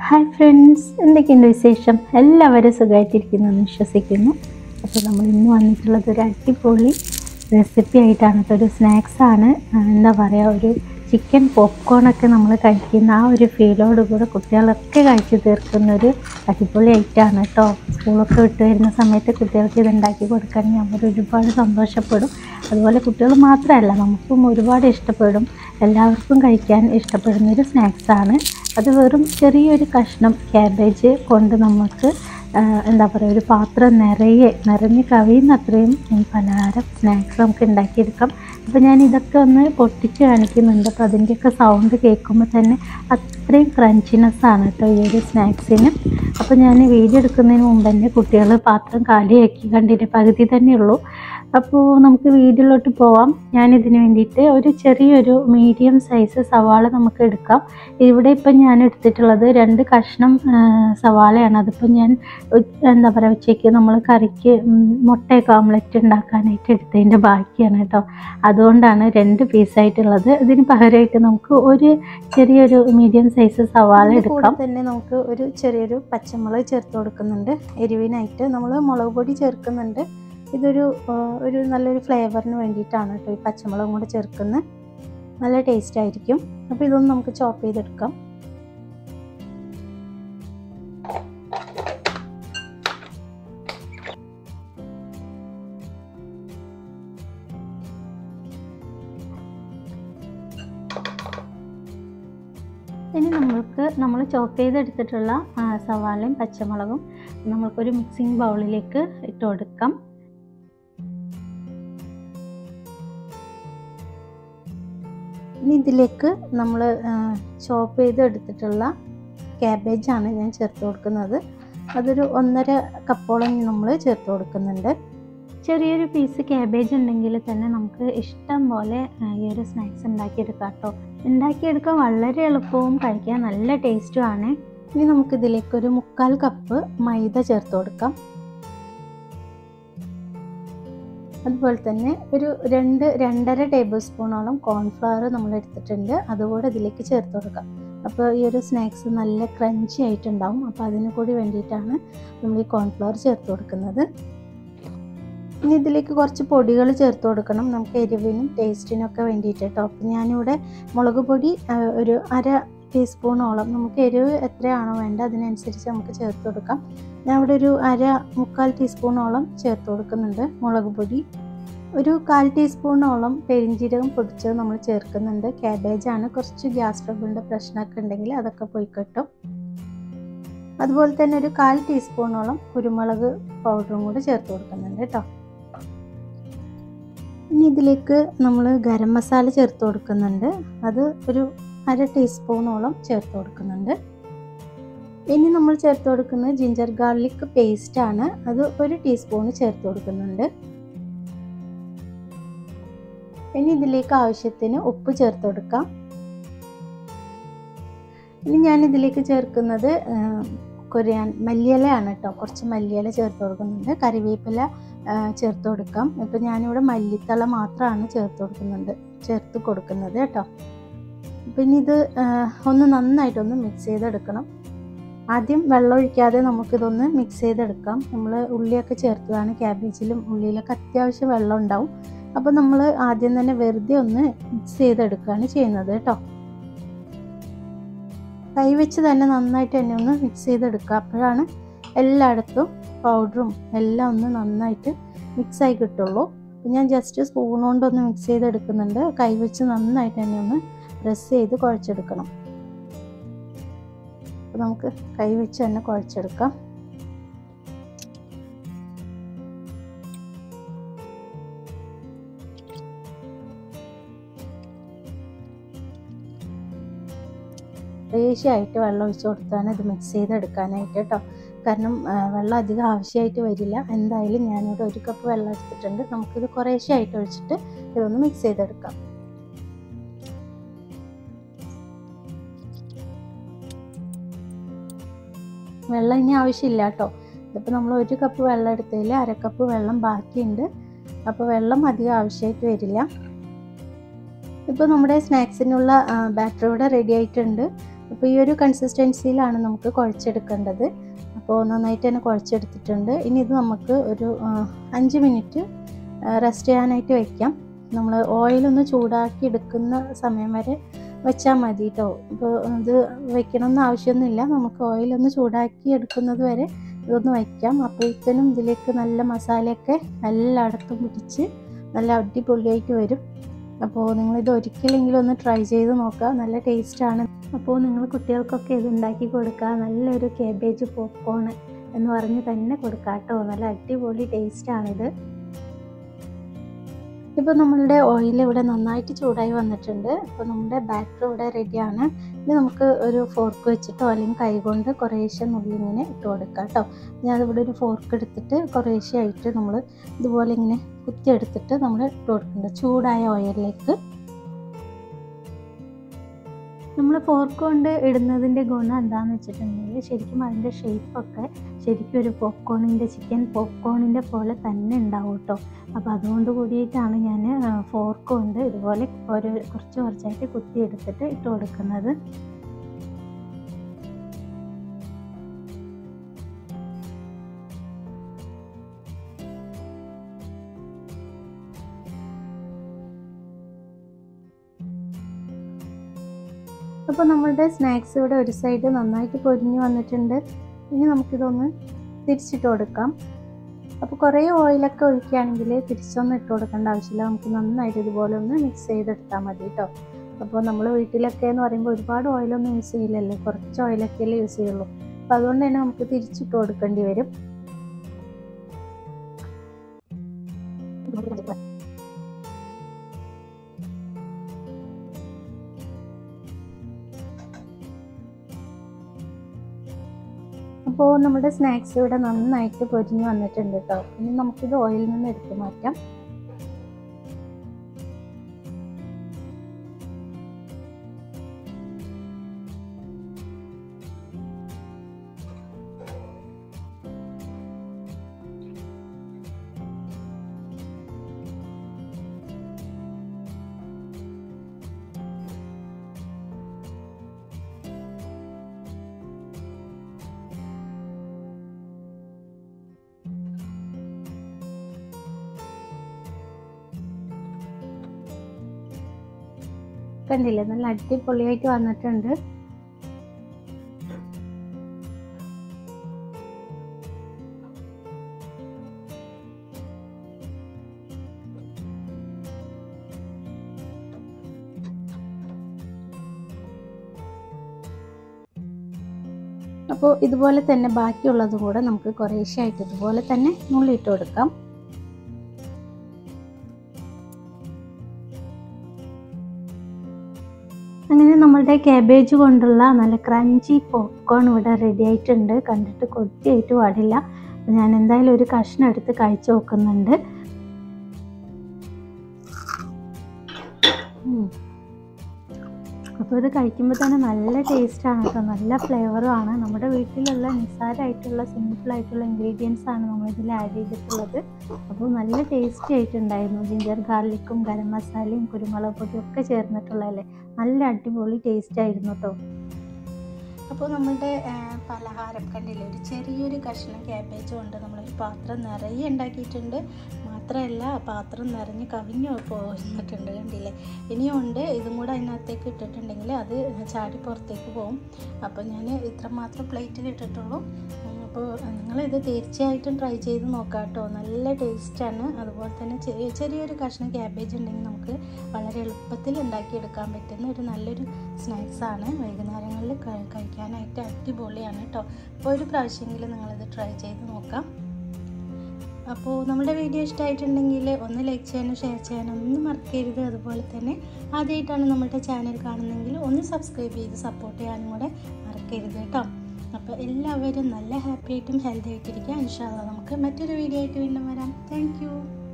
Hi friends എന്തൊക്കെയുണ്ട് വിശേഷം എല്ലാവരും സുഖമായിട്ടിരിക്കുന്നു എന്ന് വിശ്വസിക്കുന്നു അപ്പോൾ നമ്മൾ ഇന്ന് വന്നിട്ടുള്ളത് ഒരു അടിപൊളി റെസിപ്പി ആയിട്ടാണ് കേട്ടോ ഒരു സ്നാക്സാണ് എന്താ പറയുക ഒരു ചിക്കൻ പോപ്കോണൊക്കെ നമ്മൾ കഴിക്കുന്ന ആ ഒരു ഫീലോട് കൂടെ കുട്ടികളൊക്കെ കഴിച്ച് തീർക്കുന്ന ഒരു അടിപൊളി ഐറ്റമാണ് കേട്ടോ സ്കൂളൊക്കെ വിട്ട് വരുന്ന സമയത്ത് കുട്ടികൾക്ക് ഇത് ഉണ്ടാക്കി കൊടുക്കുകയാണെങ്കിൽ അവർ ഒരുപാട് സന്തോഷപ്പെടും അതുപോലെ കുട്ടികൾ മാത്രമല്ല നമുക്കും ഒരുപാട് ഇഷ്ടപ്പെടും എല്ലാവർക്കും കഴിക്കാൻ ഇഷ്ടപ്പെടുന്ന ഒരു സ്നാക്സാണ് അത് വെറും ചെറിയൊരു കഷ്ണം ക്യാബേജ് കൊണ്ട് നമുക്ക് ആ, എന്താ പറയുക ഒരു പാത്രം നിറയെ നിറഞ്ഞ് കവിയുന്ന അത്രയും ഈ പലഹാരം സ്നാക്സ് നമുക്ക് ഉണ്ടാക്കിയെടുക്കാം അപ്പോൾ ഞാൻ ഇതൊക്കെ ഒന്ന് പൊട്ടിച്ച് കാണിക്കുന്നുണ്ട് അപ്പോൾ അതിൻ്റെയൊക്കെ സൗണ്ട് കേൾക്കുമ്പോൾ തന്നെ അത്രയും ക്രഞ്ചിനെസ് ആണ് കേട്ടോ ഈ ഒരു സ്നാക്സിന് അപ്പോൾ ഞാൻ വീഡിയോ എടുക്കുന്നതിന് മുമ്പ് തന്നെ കുട്ടികൾ പാത്രം കാലിയാക്കി കണ്ടിട്ട് പകുതി തന്നെയുള്ളൂ അപ്പോൾ നമുക്ക് വീഡിയോയിലോട്ട് പോവാം ഞാനിതിന് വേണ്ടിയിട്ട് ഒരു ചെറിയൊരു മീഡിയം സൈസ് സവാള നമുക്ക് എടുക്കാം ഇവിടെ ഇപ്പം ഞാൻ എടുത്തിട്ടുള്ളത് രണ്ട് കഷ്ണം ആ, സവാളയാണ് അതിപ്പോൾ ഞാൻ ഉ- എന്താ പറയുക ഉച്ചയ്ക്ക് നമ്മൾ കറിക്ക് ഉം, മുട്ടയൊക്കെ ഓംലെറ്റ് ഉണ്ടാക്കാനായിട്ട് എടുത്തതിൻ്റെ ബാക്കിയാണ് കേട്ടോ അതുകൊണ്ടാണ് രണ്ട് പീസായിട്ടുള്ളത് ഇതിന് പകരമായിട്ട് നമുക്ക് ഒരു ചെറിയൊരു മീഡിയം സൈസ് സവാള എടുക്കാം തന്നെ നമുക്ക് ഒരു ചെറിയൊരു പച്ചമുളക് ചേർത്ത് കൊടുക്കുന്നുണ്ട് എരിവിനായിട്ട് നമ്മൾ മുളക് പൊടി ചേർക്കുന്നുണ്ട് ഇതൊരു ആ, ഒരു നല്ലൊരു ഫ്ലേവറിന് വേണ്ടിയിട്ടാണ് കേട്ടോ ഈ പച്ചമുളകും കൂടെ ചേർക്കുന്നത് നല്ല ടേസ്റ്റ് ആയിരിക്കും അപ്പോൾ ഇതൊന്ന് നമുക്ക് ചോപ്പ് ചെയ്തെടുക്കാം ഇനി നമ്മൾക്ക് നമ്മൾ ചോപ്പ് ചെയ്തെടുത്തിട്ടുള്ള ആ, സവാളയും പച്ചമുളകും നമ്മൾക്കൊരു മിക്സിംഗ് ബൗളിലേക്ക് ഇട്ട് കൊടുക്കാം ഇനി ഇതിലേക്ക് നമ്മൾ ചോപ്പ് ചെയ്ത് എടുത്തിട്ടുള്ള ക്യാബേജാണ് ഞാൻ ചേർത്ത് കൊടുക്കുന്നത് അതൊരു ഒന്നര കപ്പോളം നമ്മൾ ചേർത്ത് കൊടുക്കുന്നുണ്ട് ചെറിയൊരു പീസ് ക്യാബേജ് ഉണ്ടെങ്കിൽ തന്നെ നമുക്ക് ഇഷ്ടം പോലെ ആ, ഈ ഒരു സ്നാക്സ് ഉണ്ടാക്കിയെടുക്കാം കേട്ടോ ഉണ്ടാക്കിയെടുക്കാൻ വളരെ എളുപ്പവും കഴിക്കാൻ നല്ല ടേസ്റ്റുമാണ് ഇനി നമുക്കിതിലേക്ക് ഒരു മുക്കാൽ കപ്പ് മൈദ ചേർത്ത് കൊടുക്കാം അതുപോലെ തന്നെ ഒരു രണ്ട് രണ്ടര ടേബിൾ സ്പൂണോളം കോൺഫ്ലവർ നമ്മൾ എടുത്തിട്ടുണ്ട് അതുകൂടെ ഇതിലേക്ക് ചേർത്ത് കൊടുക്കാം അപ്പോൾ ഈ ഒരു സ്നാക്സ് നല്ല ക്രഞ്ചി ആയിട്ടുണ്ടാവും അപ്പോൾ അതിന് കൂടി വേണ്ടിയിട്ടാണ് നമ്മൾ ഈ കോൺഫ്ലവർ ചേർത്ത് കൊടുക്കുന്നത് ഇനി ഇതിലേക്ക് കുറച്ച് പൊടികൾ ചേർത്ത് കൊടുക്കണം നമുക്ക് എരിവിനും ടേസ്റ്റിനും ഒക്കെ വേണ്ടിയിട്ട് കേട്ടോ അപ്പോൾ ഞാനിവിടെ മുളക് പൊടി ആ, ഒരു അര ടീസ്പൂണോളം നമുക്ക് എരിവ് എത്രയാണോ വേണ്ട അതിനനുസരിച്ച് നമുക്ക് ചേർത്ത് കൊടുക്കാം ഞാൻ ഇവിടെ ഒരു അര മുക്കാൽ ടീസ്പൂണോളം ചേർത്ത് കൊടുക്കുന്നുണ്ട് മുളക് പൊടി ഒരു കാൽ ടീസ്പൂണോളം പെരിഞ്ജീരകം പൊടിച്ചത് നമ്മൾ ചേർക്കുന്നുണ്ട് ക്യാബേജാണ് കുറച്ച് ഗ്യാസ് ട്രബിളിൻ്റെ പ്രശ്നമൊക്കെ ഉണ്ടെങ്കിൽ അതൊക്കെ പോയി കിട്ടും അതുപോലെ തന്നെ ഒരു കാൽ ടീസ്പൂണോളം കുരുമുളക് പൗഡറും കൂടി ചേർത്ത് കൊടുക്കുന്നുണ്ട് കേട്ടോ ഇനി ഇതിലേക്ക് നമ്മൾ ഗരം മസാല ചേർത്ത് കൊടുക്കുന്നുണ്ട് അത് ഒരു അര ടീസ്പൂണോളം ചേർത്ത് കൊടുക്കുന്നുണ്ട് ഇനി നമ്മൾ ചേർത്ത് കൊടുക്കുന്നത് ജിഞ്ചർ ഗാർലിക് പേസ്റ്റ് ആണ് അത് ഒരു ടീസ്പൂൺ ചേർത്ത് കൊടുക്കുന്നുണ്ട് ഇനി ഇതിലേക്ക് ആവശ്യത്തിന് ഉപ്പ് ചേർത്ത് കൊടുക്കാം ഇനി ഞാൻ ഇതിലേക്ക് ചേർക്കുന്നത് കൊറിയാൻ മല്ലിയിലയാണ് കേട്ടോ കുറച്ച് മല്ലിയില ചേർത്ത് കൊടുക്കുന്നുണ്ട് കറിവേപ്പില ആ, ചേർത്ത് കൊടുക്കാം ഇപ്പം ഞാനിവിടെ മല്ലിത്തള മാത്രമാണ് ചേർത്ത് കൊടുക്കുന്നുണ്ട് ചേർത്ത് കൊടുക്കുന്നത് കേട്ടോ പിന്നെ ഇത് ആ, ഒന്ന് നന്നായിട്ടൊന്ന് മിക്സ് ചെയ്തെടുക്കണം ആദ്യം വെള്ളം ഒഴിക്കാതെ നമുക്കിതൊന്ന് മിക്സ് ചെയ്തെടുക്കാം നമ്മൾ ഉള്ളിയൊക്കെ ചേർത്തതാണ് ക്യാബേജിലും ഉള്ളിയിലൊക്കെ അത്യാവശ്യം വെള്ളം ഉണ്ടാവും അപ്പോൾ നമ്മൾ ആദ്യം തന്നെ വെറുതെ ഒന്ന് മിക്സ് ചെയ്തെടുക്കുകയാണ് ചെയ്യുന്നത് കേട്ടോ കൈ വെച്ച് തന്നെ നന്നായിട്ട് തന്നെ ഒന്ന് മിക്സ് ചെയ്തെടുക്കുക അപ്പോഴാണ് എല്ലായിടത്തും പൗഡറും എല്ലാം ഒന്ന് നന്നായിട്ട് മിക്സ് ആയി കിട്ടുള്ളൂ അപ്പം ഞാൻ ജസ്റ്റ് സ്പൂൺ കൊണ്ടൊന്ന് മിക്സ് ചെയ്തെടുക്കുന്നുണ്ട് കൈ വെച്ച് നന്നായിട്ട് തന്നെ ഒന്ന് പ്രസ് ചെയ്ത് കുഴച്ചെടുക്കണം അപ്പോൾ നമുക്ക് കൈ വെച്ച് തന്നെ കുഴച്ചെടുക്കാം ലേശമായിട്ട് വെള്ളം ഒഴിച്ച് കൊടുത്താണ് ഇത് മിക്സ് ചെയ്തെടുക്കാനായിട്ട് കേട്ടോ കാരണം ആ, വെള്ളം അധികം ആവശ്യമായിട്ട് വരില്ല എന്തായാലും ഞാനിവിടെ ഒരു കപ്പ് വെള്ളം എടുത്തിട്ടുണ്ട് നമുക്കിത് കുറേശ്ശെയായിട്ട് ഒഴിച്ചിട്ട് ഇതൊന്ന് മിക്സ് ചെയ്തെടുക്കാം വെള്ളം ഇനി ആവശ്യമില്ല കേട്ടോ ഇതിപ്പോൾ നമ്മൾ ഒരു കപ്പ് വെള്ളം എടുത്തതിൽ അര കപ്പ് വെള്ളം ബാക്കിയുണ്ട് അപ്പോൾ വെള്ളം അധികം ആവശ്യമായിട്ട് വരില്ല ഇപ്പോൾ നമ്മുടെ സ്നാക്സിനുള്ള ബാറ്റർ ഇവിടെ റെഡി ആയിട്ടുണ്ട് അപ്പോൾ ഈ ഒരു കൺസിസ്റ്റൻസിയിലാണ് നമുക്ക് കുഴച്ചെടുക്കേണ്ടത് അപ്പോൾ നന്നായിട്ട് തന്നെ കുഴച്ചെടുത്തിട്ടുണ്ട് ഇനി ഇത് നമുക്ക് ഒരു ആ, അഞ്ച് മിനിറ്റ് റെസ്റ്റ് ചെയ്യാനായിട്ട് വെക്കാം നമ്മൾ ഓയിലൊന്ന് ചൂടാക്കി എടുക്കുന്ന സമയം വരെ വെച്ചാൽ മതി കേട്ടോ ഇപ്പോൾ ഇത് വെക്കണമെന്ന് ആവശ്യമൊന്നുമില്ല നമുക്ക് ഓയിലൊന്ന് ചൂടാക്കി എടുക്കുന്നത് വരെ ഇതൊന്ന് വയ്ക്കാം അപ്പോഴത്തേനും ഇതിലേക്ക് നല്ല മസാലയൊക്കെ എല്ലായിടത്തും പിടിച്ച് നല്ല അടിപൊളിയായിട്ട് വരും അപ്പോൾ നിങ്ങളിത് ഒരിക്കലെങ്കിലും ഒന്ന് ട്രൈ ചെയ്ത് നോക്കുക നല്ല ടേസ്റ്റാണ് അപ്പോൾ നിങ്ങൾ കുട്ടികൾക്കൊക്കെ ഇത് ഉണ്ടാക്കി കൊടുക്കുക നല്ലൊരു കേബേജ് പോപ്കോൺ എന്ന് പറഞ്ഞ് തന്നെ കൊടുക്കുക കേട്ടോ നല്ല അടിപൊളി ടേസ്റ്റാണിത് ഇപ്പോൾ നമ്മളുടെ ഓയിൽ ഇവിടെ നന്നായിട്ട് ചൂടായി വന്നിട്ടുണ്ട് അപ്പോൾ നമ്മുടെ ബാറ്റർ ഇവിടെ റെഡിയാണ് ഇനി നമുക്ക് ഒരു ഫോർക്ക് വെച്ചിട്ടോ അല്ലെങ്കിൽ കൈകൊണ്ട് കുറേശ്ശെ നുള്ളിങ്ങനെ ഇട്ട് കൊടുക്കാം കേട്ടോ ഞാനിവിടെ ഒരു ഫോർക്ക് എടുത്തിട്ട് കുറേശ്ശെ ആയിട്ട് നമ്മൾ ഇതുപോലെ ഇങ്ങനെ കുത്തിയെടുത്തിട്ട് നമ്മൾ ഇട്ട് കൊടുക്കുന്നുണ്ട് ചൂടായ ഓയിലിലേക്ക് നമ്മൾ ഫോർക്ക് കൊണ്ട് ഇടുന്നതിൻ്റെ ഗുണം എന്താണെന്ന് വെച്ചിട്ടുണ്ടെങ്കിൽ ശരിക്കും അതിൻ്റെ ഷേപ്പൊക്കെ ശരിക്കും ഒരു പോപ്കോണിൻ്റെ ചിക്കൻ പോപ്കോണിൻ്റെ പോലെ തന്നെ ഉണ്ടാവും കേട്ടോ അപ്പോൾ അതുകൊണ്ട് കൂടിയിട്ടാണ് ഞാൻ ഫോർക്ക് കൊണ്ട് ഇതുപോലെ ഒരു കുറച്ച് കുറച്ചായിട്ട് കുത്തി എടുത്തിട്ട് ഇട്ട് കൊടുക്കുന്നത് അപ്പോൾ നമ്മളുടെ സ്നാക്സ് ഇവിടെ ഒരു സൈഡ് നന്നായിട്ട് പൊരിഞ്ഞ് വന്നിട്ടുണ്ട് ഇനി നമുക്കിതൊന്ന് തിരിച്ചിട്ട് കൊടുക്കാം അപ്പോൾ കുറേ ഓയിലൊക്കെ ഒഴിക്കുകയാണെങ്കിൽ തിരിച്ചൊന്നും ഇട്ട് കൊടുക്കേണ്ട ആവശ്യമില്ല നമുക്ക് നന്നായിട്ട് ഇതുപോലെ ഒന്ന് മിക്സ് ചെയ്തെടുത്താൽ മതി കേട്ടോ അപ്പോൾ നമ്മൾ വീട്ടിലൊക്കെ എന്ന് പറയുമ്പോൾ ഒരുപാട് ഓയിലൊന്നും യൂസ് ചെയ്യില്ലല്ലോ കുറച്ച് ഓയിലൊക്കെയല്ലേ യൂസ് ചെയ്യുള്ളൂ അപ്പോൾ അതുകൊണ്ട് തന്നെ നമുക്ക് തിരിച്ചിട്ട് കൊടുക്കേണ്ടി വരും അപ്പോൾ നമ്മുടെ സ്നാക്സ് ഇവിടെ നന്നായിട്ട് പൊരിഞ്ഞ് വന്നിട്ടുണ്ട് കേട്ടോ ഇനി നമുക്കിത് ഓയിലിൽ നിന്ന് എടുത്ത് മാറ്റാം കണ്ടില്ലേ നല്ല അടിപൊളിയായിട്ട് വന്നിട്ടുണ്ട് അപ്പോൾ ഇതുപോലെ തന്നെ ബാക്കിയുള്ളതും കൂടെ നമുക്ക് കുറേശ്ശായിട്ട് ഇതുപോലെ തന്നെ നുള്ളിയിട്ട് കൊടുക്കാം അങ്ങനെ നമ്മളുടെ കാബേജ് കൊണ്ടുള്ള നല്ല ക്രഞ്ചി പോപ്കോൺ ഇവിടെ റെഡി ആയിട്ടുണ്ട് കണ്ടിട്ട് കൊത്തിയായിട്ട് പാടില്ല അപ്പോൾ ഞാൻ എന്തായാലും ഒരു കഷ്ണം എടുത്ത് കഴിച്ചു നോക്കുന്നുണ്ട് ഉം. അപ്പോൾ ഇത് കഴിക്കുമ്പോൾ തന്നെ നല്ല ടേസ്റ്റാണ് കേട്ടോ നല്ല ഫ്ലേവറും ആണ് നമ്മുടെ വീട്ടിലുള്ള നിസ്സാരമായിട്ടുള്ള സിമ്പിളായിട്ടുള്ള ഇൻഗ്രീഡിയൻസ് ആണ് നമ്മൾ ഇതിൽ ആഡ് ചെയ്തിട്ടുള്ളത് അപ്പോൾ നല്ല ടേസ്റ്റി ആയിട്ടുണ്ടായിരുന്നു ജിഞ്ചർ ഗാർലിക്കും ഗരം മസാലയും കുരുമുളക് പൊടിയും ഒക്കെ ചേർന്നിട്ടുള്ളതല്ലേ നല്ല അടിപൊളി ടേസ്റ്റ് ആയിരുന്നു കേട്ടോ അപ്പോൾ നമ്മളുടെ പലഹാരം കണ്ടില്ലേ ഒരു ചെറിയൊരു കഷ്ണം ക്യാബേജ് കൊണ്ട് നമ്മളൊരു പാത്രം നിറയെ ഉണ്ടാക്കിയിട്ടുണ്ട് മാത്രമല്ല ആ പാത്രം നിറഞ്ഞ് കവിഞ്ഞു പോന്നിട്ടുണ്ട് കണ്ടില്ലേ ഇനിയുണ്ട് ഇതും കൂടെ അതിനകത്തേക്ക് ഇട്ടിട്ടുണ്ടെങ്കിൽ അത് ചാടി പുറത്തേക്ക് പോകും അപ്പോൾ ഞാൻ ഇത്രമാത്രം പ്ലേറ്റിൽ ഇട്ടിട്ടുള്ളൂ ഉം, അപ്പോൾ നിങ്ങളിത് തീർച്ചയായിട്ടും ട്രൈ ചെയ്ത് നോക്കാം കേട്ടോ നല്ല ടേസ്റ്റാണ് അതുപോലെ തന്നെ ചെറിയ ചെറിയൊരു കഷ്ണം ക്യാബേജ് ഉണ്ടെങ്കിൽ നമുക്ക് വളരെ എളുപ്പത്തിൽ ഉണ്ടാക്കിയെടുക്കാൻ പറ്റുന്ന ഒരു നല്ലൊരു സ്നാക്സാണ് വൈകുന്നേരങ്ങളിൽ കഴി- കഴിക്കാനായിട്ട് അടിപൊളിയാണ് കേട്ടോ അപ്പോൾ ഒരു പ്രാവശ്യമെങ്കിലും നിങ്ങളിത് ട്രൈ ചെയ്ത് നോക്കാം അപ്പോൾ നമ്മുടെ വീഡിയോ ഇഷ്ടമായിട്ടുണ്ടെങ്കിൽ ഒന്ന് ലൈക്ക് ചെയ്യാനും ഷെയർ ചെയ്യാനും ഒന്നും മറക്കരുത് അതുപോലെ തന്നെ ആദ്യമായിട്ടാണ് നമ്മുടെ ചാനൽ കാണുന്നതെങ്കിൽ ഒന്ന് സബ്സ്ക്രൈബ് ചെയ്ത് സപ്പോർട്ട് ചെയ്യാനും കൂടെ മറക്കരുത് കേട്ടോ അപ്പോൾ എല്ലാവരും നല്ല ഹാപ്പി ആയിട്ടും ഹെൽത്തി ആയിട്ടിരിക്കുക ഇൻഷാല്ല നമുക്ക് മറ്റൊരു വീഡിയോ ആയിട്ട് വീണ്ടും വരാം താങ്ക്